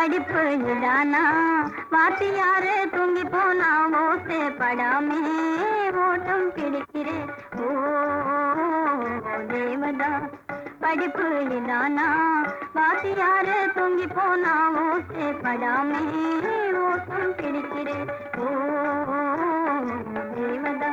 படிப்பு இதானா வாத்தியாரு தூங்கி போனா ஓசை படாமே ஓட்டம் பிடிக்கிறேன் ஓ தேவதா படிப்பு இதானா வாத்தியாரு தூங்கி போனா ஓசை படாமே ஓட்டம் பிடிக்கிறேன் ஓ தேவதா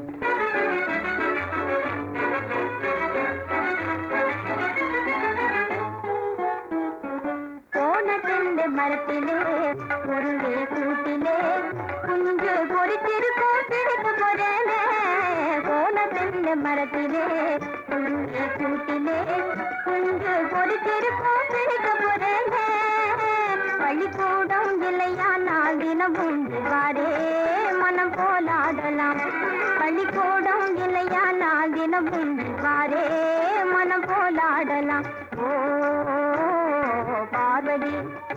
போன தெண்டு மரத்திலே உருளே கூட்டிலே குஞ்சு பொறித்திருக்கும் பிடிக்க போறேனே போன தெண்டு மரத்திலே உருளே கூட்டிலே குஞ்சு பொறித்திருக்கும் பிடிக்க போறேனே பள்ளிக்கூடம் இல்லையானால் தினமும் வாரே மனம் போலாடலாம் பள்ளிக்கூடம் இல்லையானால் தினமும் வாரே மனம் போலாடலாம் ஓ பார்வதி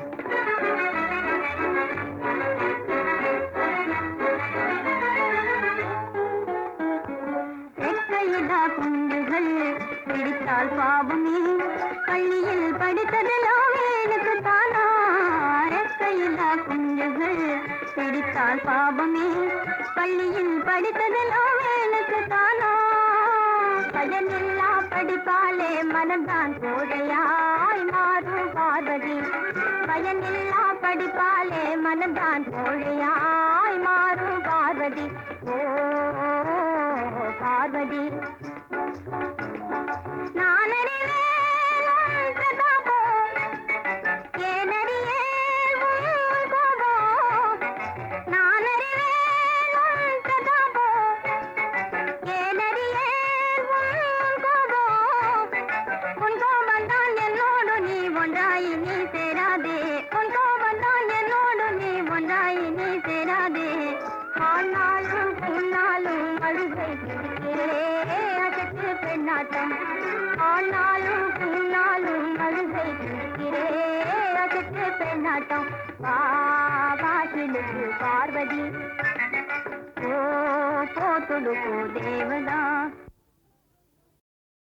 ரெக்கையிலா குண்டுகள் பிடித்தால் பாவமே பள்ளியில் படித்ததெல்லாம் எனக்கு தானா ரெக்கையிலா குண்டுகள் பிடித்தால் பாவமே பள்ளியில் படித்ததெல்லாம் எனக்கு தானா பயனில்லா படிப்பாலே மனம்தான் கோழையாய் மாறும் பார்வதி பயனில்லா படிப்பாலே மனம்தான் கோழையாய் மாறும் பார்வதி ஓ பார்வதி நான் அறிவேன் உன் பிரதாபம். ஏன் அறியேன் உன் கோபம்? நான் அறிவேன் உன் பிரதாபம். ஏன் அறியேன் உன் கோபம்? உன் கோபம்தான் என்னோடு நீ ஒன்றாய் நீ சேராதே உன் கோபம்தான் என்னோடு நீ ஒன்றாய் நீ சேராதே ஆனாலும் உன்னாலும் அழுகை பிடிக்கிறே அகற்று பெண்ணாட்டம் ஆனாலும் உன்னாலும் அழுகை பிடிக்கிறே அகற்று பெண்ணாட்டம் பாசிலுக்கு பார்வதி ஓ போத்துடுக்கு தேவதா